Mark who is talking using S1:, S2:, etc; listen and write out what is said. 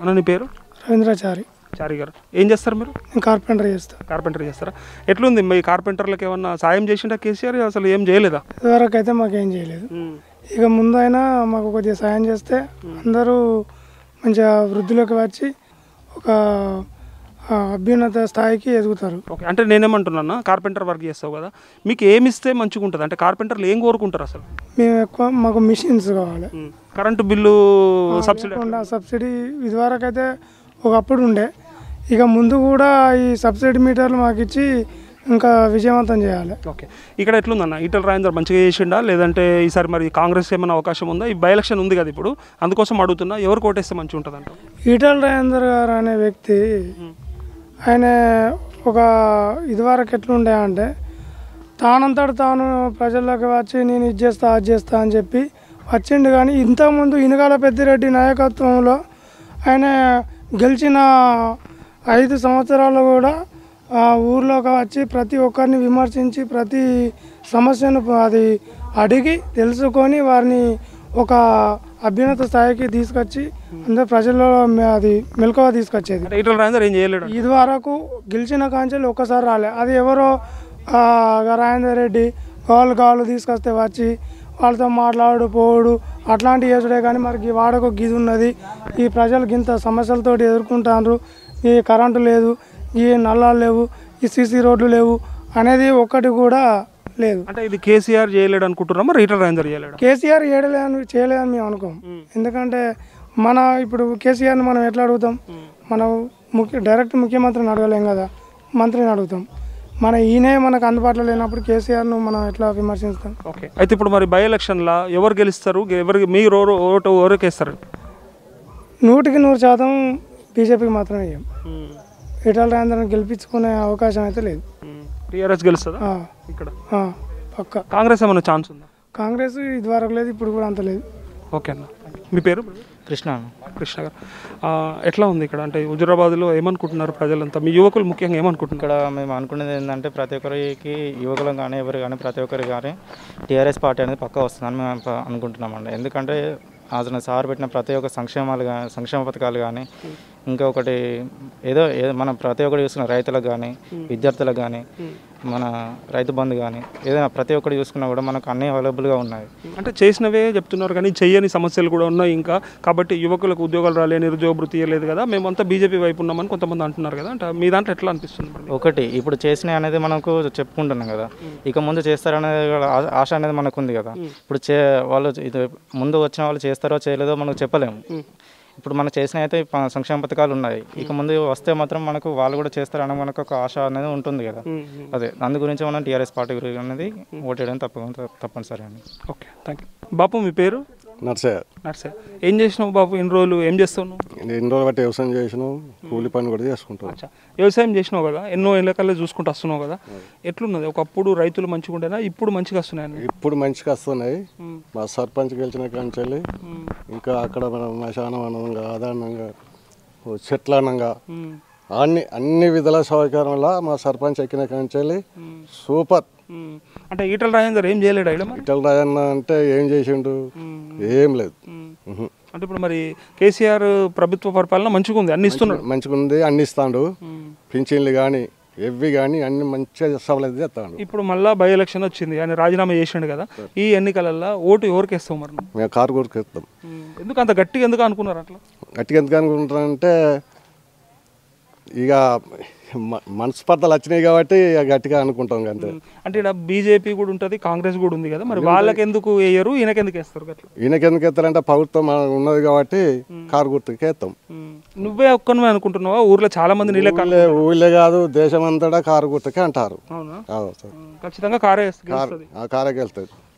S1: అన్న నీ పేరు
S2: రవీంద్రాచారి
S1: చారి గారు ఏం చేస్తారు మీరు
S2: నేను కార్పెంటర్ చేస్తా
S1: కార్పెంటర్ చేస్తారా ఎట్లుంది మీ కార్పెంటర్లకు ఏమన్నా సాయం చేసిండా కేసీఆర్ అసలు ఏం చేయలేదా
S2: ఇదివరకు అయితే మాకేం చేయలేదు ఇక ముందైనా మాకు కొద్దిగా సాయం చేస్తే అందరూ మంచిగా వృద్ధిలోకి వచ్చి ఒక ఆ, అభ్యున్నత స్థాయికి ఎదుగుతారు
S1: ఓకే అంటే నేనేమంటున్నా కార్పెంటర్ వర్క్ చేస్తావు కదా మీకు ఏమి ఇస్తే మంచిగా ఉంటుంది అంటే కార్పెంటర్లు ఏం కోరుకుంటారు అసలు
S2: మేము ఎక్కువ మాకు మిషన్స్ కావాలి
S1: కరెంటు బిల్లు సబ్సిడీ
S2: లేకుండా సబ్సిడీ ఇదివరకు అయితే ఒకప్పుడు ఉండే ఇక ముందు కూడా ఈ సబ్సిడీ మీటర్లు మాకు ఇచ్చి ఇంకా విజయవంతం చేయాలి
S1: ఓకే ఇక్కడ ఎట్లుందన్న ఈటల రాజేందర్ మంచిగా చేసిండా లేదంటే ఈసారి మరి కాంగ్రెస్ ఏమైనా అవకాశం ఉందా ఈ బై ఎలక్షన్ ఉంది కదా ఇప్పుడు అందుకోసం అడుగుతున్నా ఎవరు కోటేస్తే మంచిగా ఉంటుంది అంట
S2: ఈటల రాజేందర్ గారు అనే వ్యక్తి ఆయన ఒక ఇదివరకు ఎట్లుండే అంటే తానంతట తాను ప్రజల్లోకి వచ్చి నేను ఇది చేస్తా అది చేస్తా అని చెప్పి వచ్చిండు కానీ ఇంతకుముందు ఇనుగాల పెద్దిరెడ్డి నాయకత్వంలో ఆయన గెలిచిన ఐదు సంవత్సరాలు కూడా ఆ ఊర్లోకి వచ్చి ప్రతి ఒక్కరిని విమర్శించి ప్రతి సమస్యను అది అడిగి తెలుసుకొని వారిని ఒక అభ్యున్నత స్థాయికి తీసుకొచ్చి అందరు ప్రజల్లో మె- అది మెలకువ తీసుకొచ్చేది
S1: అంటే ఈటల రాజేందర్ ఏం చేయలేడు
S2: ఇది వరకు గెలిచిన కాంచెలు ఒక్కసారి రాలే అది ఎవరో ఆ, రాజేందర్ రెడ్డి కాళ్ళు కాళ్ళు తీసుకొస్తే వచ్చి వాళ్ళతో మాట్లాడు పోడు అట్లాంటి చేసుడే కానీ మరి ఈ వాడకు గిది ఉన్నది ఈ ప్రజలు ఇంత సమస్యలతోటి ఎదుర్కొంటారు ఈ కరెంటు లేదు ఈ నల్లాలు లేవు ఈ సీసీ రోడ్లు లేవు అనేది ఒక్కటి కూడా లేదు
S1: అంటే ఇది కేసీఆర్ చేయలేడు అనుకుంటున్నా మరి ఈటల రాజేందర్ చేయలేడు
S2: కేసీఆర్ చేయలేదని చేయలేదని మేము అనుకోం ఎందుకంటే మన ఇప్పుడు కేసీఆర్ని మనం ఎట్లా అడుగుతాం మనం ముఖ్య డైరెక్ట్ ముఖ్యమంత్రిని అడగలేం కదా మంత్రిని అడుగుతాం మన ఈయనే మనకు అందుబాటులో లేనప్పుడు కేసీఆర్ను మనం ఎట్లా విమర్శిస్తాం
S1: ఓకే అయితే ఇప్పుడు మరి బై ఎలక్షన్లో ఎవరు గెలుస్తారు ఎవరు మీరు ఓ- ఓటు ఎవరికి వేస్తారు
S2: నూటికి నూరు శాతం బీజేపీకి మాత్రమే ఇయ్యం ఈటల రాజేంద్రని గెలిపించుకునే అవకాశం అయితే లేదు
S1: టీఆర్ఎస్ గెలుస్తుందా
S2: ఆ,
S1: ఇక్కడ
S2: ఆ, పక్క
S1: కాంగ్రెస్ ఏమైనా ఛాన్స్ ఉందా
S2: కాంగ్రెస్ ఇదివరకు లేదు ఇప్పుడు కూడా అంత లేదు
S1: ఓకే అన్న మీ పేరు
S3: కృష్ణ
S1: కృష్ణ గారు ఆ, ఎట్లా ఉంది ఇక్కడ అంటే హుజురాబాద్లో ఏమనుకుంటున్నారు ప్రజలంతా మీ యువకులు ముఖ్యంగా ఏమనుకుంటున్నారు
S3: ఇక్కడ మేము అనుకునేది ఏంటంటే ప్రతి ఒక్కరికి యువకులు కానీ ఎవరు కానీ ప్రతి ఒక్కరు కానీ టీఆర్ఎస్ పార్టీ అనేది పక్కా వస్తుందని మేము ప- అనుకుంటున్నామండి ఎందుకంటే అతను సార్ పెట్టిన ప్రతి ఒక్క సంక్షేమాలు కానీ సంక్షేమ పథకాలు కానీ ఇంకా ఒకటి ఏదో ఏదో మనం ప్రతి ఒక్కటి చూసుకున్న రైతులకు కానీ విద్యార్థులకు కానీ మన రైతు బంధు కానీ ఏదైనా ప్రతి ఒక్కటి చూసుకున్నా కూడా మనకు అన్నీ అవైలబుల్గా ఉన్నాయి
S1: అంటే చేసినవే చెప్తున్నారు కానీ చెయ్యని సమస్యలు కూడా ఉన్నాయి ఇంకా కాబట్టి యువకులకు ఉద్యోగాలు రాలే నిరుద్యోగ భృతి ఇవ్వలేదు కదా మేమంతా బీజేపీ వైపు ఉన్నామని కొంతమంది అంటున్నారు కదా అంటే మీ దాంట్లో ఎట్లా అనిపిస్తుంది మరి?
S3: ఒకటి ఇప్పుడు చేసినవి అనేది మనకు చెప్పుకుంటున్నాం కదా ఇక ముందు చేస్తారనేది కూడా ఆ- ఆశ అనేది మనకు ఉంది కదా ఇప్పుడు చే వాళ్ళు ఇది ముందు వచ్చిన వాళ్ళు చేస్తారో చేయలేదో మనకు చెప్పలేము ఇప్పుడు మనకు చేసిన అయితే ప- సంక్షేమ పథకాలు ఉన్నాయి ఇక ముందు వస్తే మాత్రం మనకు వాళ్ళు కూడా చేస్తారని మనకు ఒక ఆశ అనేది ఉంటుంది కదా అదే అందు గురించి మనం టీఆర్ఎస్ పార్టీ గురించి అనేది ఓటేయడం తప్పకుండా తప్పనిసరి అండి
S1: ఓకే థ్యాంక్ యూ బాపు మీ పేరు
S4: నర్సయ్య
S1: నర్సే ఏం చేసినావు బాపు ఇన్ని రోజులు ఏం చేస్తావు నువ్వు
S4: నేను ఎన్ని రోజులు బట్టి వ్యవసాయం చేసినాం కూలి పని కూడా చేసుకుంటాం
S1: అచ్చా వ్యవసాయం చేసినావు కదా ఎన్నో ఏళ్ళకల్లా చూసుకుంటూ వస్తున్నావు కదా ఎట్లున్నది ఒకప్పుడు రైతులు మంచిగా ఉండేనా ఇప్పుడు మంచిగా వస్తున్నాయని
S4: ఇప్పుడు మంచిగా వస్తున్నాయి మా సర్పంచ్ గెలిచిన కాంచెల్లి ఇంకా అక్కడ మనం మశానవనంగా ఆదానంగా ఓ చెట్లనంగా అన్ని అన్ని విధాల సౌకర్యంలో మా సర్పంచ్ ఎక్కిన కాంచెల్లి సూపర్
S1: ఉమ్. అంటే ఈటల రాజేందర్ ఏం చేయలేడు ఇక్కడ మరి
S4: ఇటల్ రాజన్న అంటే ఏం చేసిండు ఏం లేదు ఉహు.
S1: అంటే ఇప్పుడు మరి కేసీఆర్ ప్రభుత్వ పరిపాలన మంచిగా ఉంది అన్ని ఇస్తున్నాడు
S4: మంచిగా ఉంది అన్ని ఇస్తాడు పింఛన్లు కానీ ఎవ్వి కానీ అన్ని మంచిగా సవలేదు చేస్తాడు
S1: ఇప్పుడు మళ్ళా బై ఎలక్షన్ వచ్చింది ఆయన రాజీనామా చేసిండు కదా ఈ ఎన్నికలలో ఓటు ఎవరికి వేస్తావు మరి నువ్వు?
S4: మేము కారు కొడుకు ఇస్తాం
S1: ఉమ్. ఎందుకు అంత గట్టిగా ఎందుకు అనుకున్నారు అట్లా
S4: గట్టిగా ఎందుకు అనుకుంటానంటే ఇక మ- మనస్పర్ధలు వచ్చినాయి కాబట్టి ఇక గట్టిగా అనుకుంటాం అంతే
S1: అంటే ఇక్కడ బీజేపీ కూడా ఉంటుంది కాంగ్రెస్ కూడా ఉంది కదా మరి వాళ్ళకి ఎందుకు వేయరు ఈయనకి ఎందుకు వేస్తారు అట్లా
S4: ఈయనకి ఎందుకు ఎత్తారంటే ప్రభుత్వం మనకు ఉన్నది కాబట్టి కారు గుర్తుకే ఎత్తాం
S1: ఉమ్. నువ్వే ఒక్కనివే అనుకుంటున్నావా ఊర్లో చాలా మంది నీళ్ళ
S4: ఊళ్ళే ఊళ్ళే కాదు దేశం అంతటా కారు గుర్తుకే అంటారు
S1: అవునా
S4: అవును సార్
S1: ఉమ్. ఖచ్చితంగా కారే
S4: కారు
S1: గెలుస్తుంది
S4: ఆ కారకి వెళ్తుంది